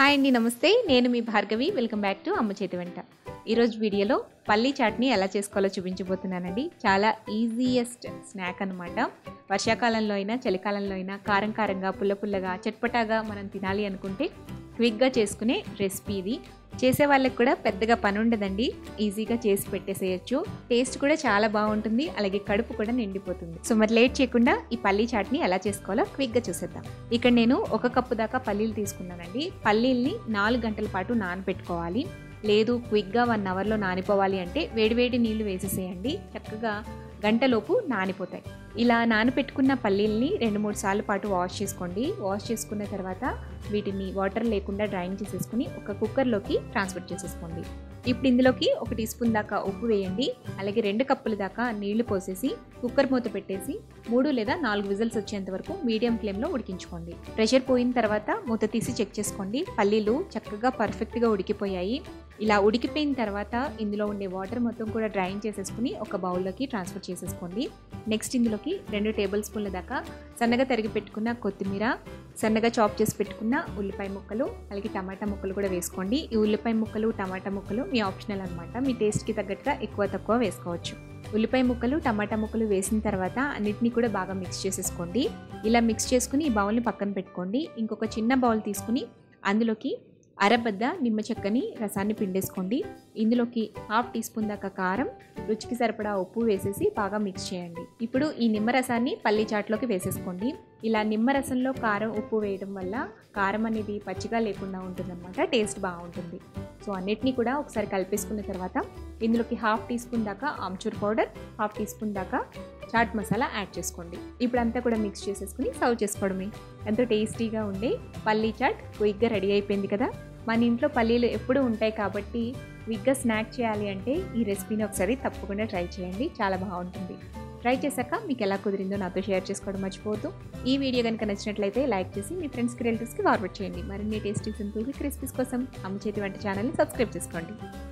hi అండి నమస్తే నేను మీ భార్గవి వెల్కమ్ బ్యాక్ టు అమ్మ చేతి వెంట ఈరోజు వీడియోలో పల్లీ చాట్ని ఎలా చేసుకోవాలో చూపించబోతున్నానండి చాలా ఈజియెస్ట్ స్నాక్ అనమాట వర్షాకాలంలో అయినా చలికాలంలో అయినా కారం కారంగా పుల్ల పుల్లగా చట్పటాగా మనం తినాలి అనుకుంటే క్విక్గా చేసుకునే రెసిపీ ఇది చేసే వాళ్ళకి కూడా పెద్దగా పని ఉండదండి ఈజీగా చేసి పెట్టేసేయచ్చు టేస్ట్ కూడా చాలా బాగుంటుంది అలాగే కడుపు కూడా నిండిపోతుంది సో మరి లేట్ చేయకుండా ఈ పల్లీ చాట్ని ఎలా చేసుకోవాలో క్విక్గా చూసేద్దాం ఇక్కడ నేను ఒక కప్పు దాకా పల్లీలు తీసుకున్నానండి పల్లీల్ని నాలుగు గంటల పాటు నానబెట్టుకోవాలి లేదు క్విక్గా వన్ అవర్లో నానిపోవాలి అంటే వేడివేడి నీళ్లు వేసేసేయండి చక్కగా గంటలోపు నానిపోతాయి ఇలా నానబెట్టుకున్న పల్లీల్ని రెండు మూడు సార్లు పాటు వాష్ చేసుకోండి వాష్ చేసుకున్న తర్వాత వీటిని వాటర్ లేకుండా డ్రైన్ చేసేసుకుని ఒక కుక్కర్లోకి ట్రాన్స్ఫర్ చేసేసుకోండి ఇప్పుడు ఇందులోకి ఒక టీ స్పూన్ దాకా ఉప్పు వేయండి అలాగే రెండు కప్పుల దాకా నీళ్లు పోసేసి కుక్కర్ మూత పెట్టేసి మూడు లేదా నాలుగు విజిల్స్ వచ్చేంత వరకు మీడియం ఫ్లేమ్లో ఉడికించుకోండి ప్రెషర్ పోయిన తర్వాత మూత తీసి చెక్ చేసుకోండి పల్లీలు చక్కగా పర్ఫెక్ట్గా ఉడికిపోయాయి ఇలా ఉడికిపోయిన తర్వాత ఇందులో ఉండే వాటర్ మొత్తం కూడా డ్రైన్ చేసేసుకుని ఒక బౌల్లోకి ట్రాన్స్ఫర్ చేసేసుకోండి నెక్స్ట్ ఇందులోకి రెండు టేబుల్ స్పూన్ల దాకా సన్నగా తరిగి పెట్టుకున్న కొత్తిమీర సన్నగా చాప్ చేసి పెట్టుకున్న ఉల్లిపాయ ముక్కలు అలాగే టమాటా ముక్కలు కూడా వేసుకోండి ఈ ఉల్లిపాయ ముక్కలు టమాటా ముక్కలు మీ ఆప్షనల్ అనమాట మీ టేస్ట్కి తగ్గట్టుగా ఎక్కువ తక్కువ వేసుకోవచ్చు ఉల్లిపాయ ముక్కలు టమాటా ముక్కలు వేసిన తర్వాత అన్నిటినీ కూడా బాగా మిక్స్ చేసేసుకోండి ఇలా మిక్స్ చేసుకుని ఈ బౌల్ని పక్కన పెట్టుకోండి ఇంకొక చిన్న బౌల్ తీసుకుని అందులోకి అరబద్ద నిమ్మ చెక్కని రసాన్ని పిండేసుకోండి ఇందులోకి హాఫ్ టీ స్పూన్ దాకా కారం రుచికి సరిపడా ఉప్పు వేసేసి బాగా మిక్స్ చేయండి ఇప్పుడు ఈ నిమ్మరసాన్ని పల్లి చాట్లోకి వేసేసుకోండి ఇలా నిమ్మరసంలో కారం ఉప్పు వేయడం వల్ల కారం అనేది పచ్చిగా లేకుండా ఉంటుందన్నమాట టేస్ట్ బాగుంటుంది సో అన్నిటినీ కూడా ఒకసారి కలిపేసుకున్న తర్వాత ఇందులోకి హాఫ్ టీ స్పూన్ దాకా amchur powder half teaspoon దాకా చాట్ మసాలా యాడ్ చేసుకోండి ఇప్పుడు అంతా కూడా మిక్స్ చేసేసుకుని సర్వ్ చేసుకోవడమే ఎంతో టేస్టీగా ఉండే పల్లీ చాట్ క్విక్గా రెడీ అయిపోయింది కదా మన ఇంట్లో పల్లీలు ఎప్పుడూ ఉంటాయి కాబట్టి క్విక్గా స్నాక్ చేయాలి అంటే ఈ రెసిపీని ఒకసారి తప్పకుండా ట్రై చేయండి చాలా బాగుంటుంది ట్రై చేశాక మీకు ఎలా కుదిరిందో నాతో షేర్ చేసుకోవడం మర్చిపోతూ ఈ వీడియో కనుక నచ్చినట్లయితే లైక్ చేసి మీ ఫ్రెండ్స్కి రిలేటివ్స్కి ఫార్వర్డ్ చేయండి మరిన్ని టేస్టీ సింపుల్ క్విక్ రెసిపీస్ కోసం అమ్మ చేతి వంట ఛానల్ని సబ్స్క్రైబ్ చేసుకోండి